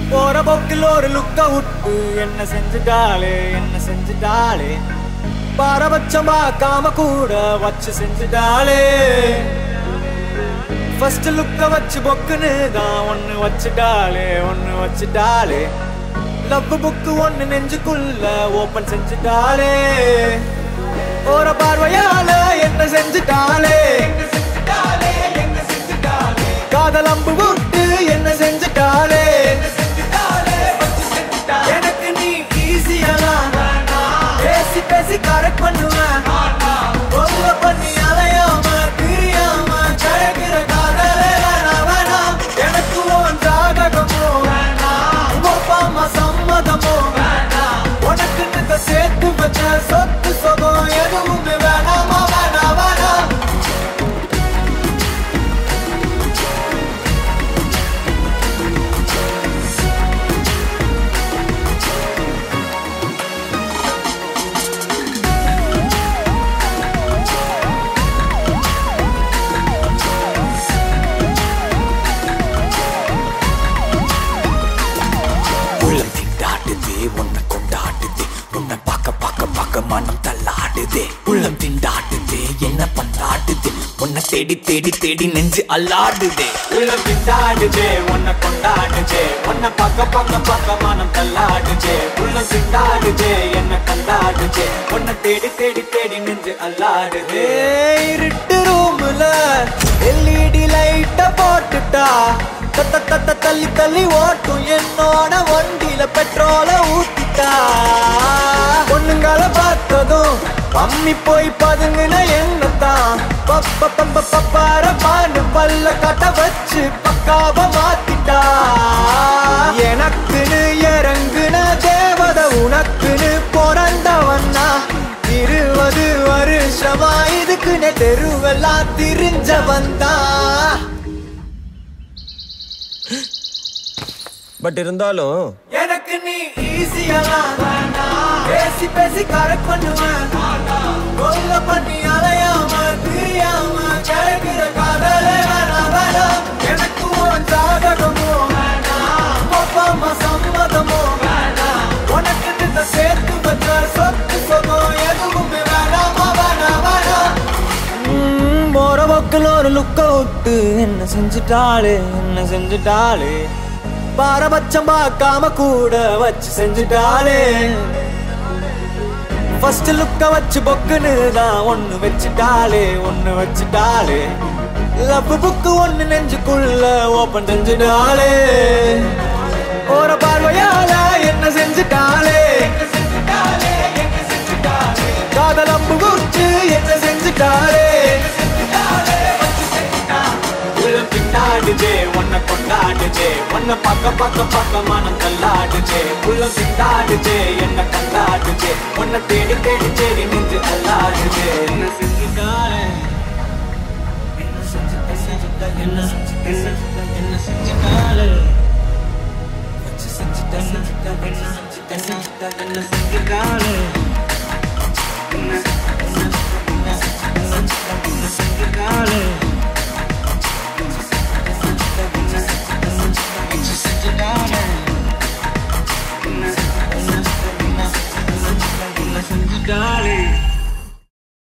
போற போக்கில் ஒரு லுக்க விட்டு என்ன செஞ்சுட்டாளே என்ன செஞ்சுட்டாளே பாரபட்சம் பார்க்காம கூட வச்சு செஞ்சுட்டாளே ஃபர்ஸ்ட் லுக்க வச்சு பொக்குன்னு தான் ஒன்னு வச்சுட்டாளே ஒன்னு வச்சுட்டாளே லவ் புக்கு ஒன்னு நெஞ்சுக்குள்ள ஓபன் செஞ்சுட்டாளே ஒரு பார்வையால என்ன செஞ்சுட்டாளே காதல் அம்பு விட்டு என்ன செஞ்சுட்டாளே எனக்கு நீ ஈஸியெல்லாம் பேசி பேசி கரெக்ட் பண்ணுவேன் ஒழுங்க பண்ணி அலையாம பிரியாம கிடைக்கிற காதலே வேணாம் வேணாம் எனக்கு உன் ஜாதகமோ உங்க அப்பா அம்மா சம்மதமோ உனக்கு நித்த சேர்த்து வச்ச சொத்து சுகம் எதுவுமே வேணாமா வேணாம் வேணாம் உள்ளம் திண்டாடுதே உன்னை கொண்டாடுதே உன்னை பார்க்க பார்க்க பார்க்க மனம் தள்ளாடுதே உள்ளம் திண்டாடுதே என்ன பண்ணாடுதே உன்னை தேடி தேடி தேடி நெஞ்சு அல்லாடுதே உள்ளம் திண்டாடுதே உன்னை கொண்டாடுதே உன்னை பக்க பக்க பக்க மனம் தள்ளாடுதே உள்ளம் திண்டாடுதே என்ன கண்டாடுதே உன்னை தேடி தேடி தேடி நெஞ்சு அல்லாடுதே இருட்டு ரூம்ல எல்இடி லைட்ட போட்டுட்டா தத்த தத்த தள்ளி தள்ளி ஓட்டும் என்னோட வண்டியில பெட்ரோல ஊத்திட்டா பொண்ணுங்கள பார்த்ததும் பம்மி போய் பதுங்குன என்னத்தான் பப்ப பப்ப பப்பார பாண்டு பல்ல கட்ட வச்சு பக்காவ மாத்திட்டா எனக்குன்னு இறங்குன தேவத உனக்குன்னு பிறந்தவன்னா இருபது வருஷமா இதுக்குன்னு தெருவெல்லாம் திரிஞ்சவன் தான் பட் இருந்தாலும் எனக்கு நீ ஈஸியெல்லாம் பேசி பேசி கரெக்ட் பண்ணுவேன் கொல்ல பண்ணி அலையாம பிரியாம கிடைக்கிற காதலே வேணாம் வேணாம் எனக்கு உன் ஜாதகமோ வேணாம் அப்பா அம்மா சம்மதமோ வேணாம் உனக்கு நித்த சேர்த்து வச்ச சொத்து சுகம் எதுவுமே வேணாமா வேணாம் வேணாம் ம், போற போக்கில் ஒரு லுக்க விட்டு என்ன செஞ்சுட்டாளே என்ன செஞ்சுட்டாளே பாரபட்சம் பார்க்காம கூட வச்சு செஞ்சுட்டாளே ஃபர்ஸ்ட் லுக்க வச்சு பொக்குன்னு தான் ஒன்னு வச்சுட்டாளே ஒன்னு வச்சுட்டாளே லவ் புக்கு ஒன்னு நெஞ்சுக்குள்ள ஓபன் செஞ்சுட்டாளே ஒரு பார்வையால என்ன செஞ்சுட்டாளே காதல் அம்பு குடிச்சு என்ன செஞ்சுட்டாளே உள்ளம் திண்டாடுதே உன்னை கொண்டாடுதே உன்னை பக்க பக்க பக்க மனம் கல்லாடுதே உள்ளம் திண்டாடுதே என்ன கண்டாடுதே உன்னை தேடி தேடி தேடி நின்று அல்லாடுதே என்ன செஞ்சுட்டாளே என்ன செஞ்சுட்ட செஞ்சுட்ட என்ன செஞ்சுட்ட செஞ்சுட்ட என்ன செஞ்சுட்டாளே வச்சு செஞ்சுட்ட செஞ்சுட்ட என்ன செஞ்சுட்ட செஞ்சுட்ட என்ன செஞ்சுட்டாளே என்ன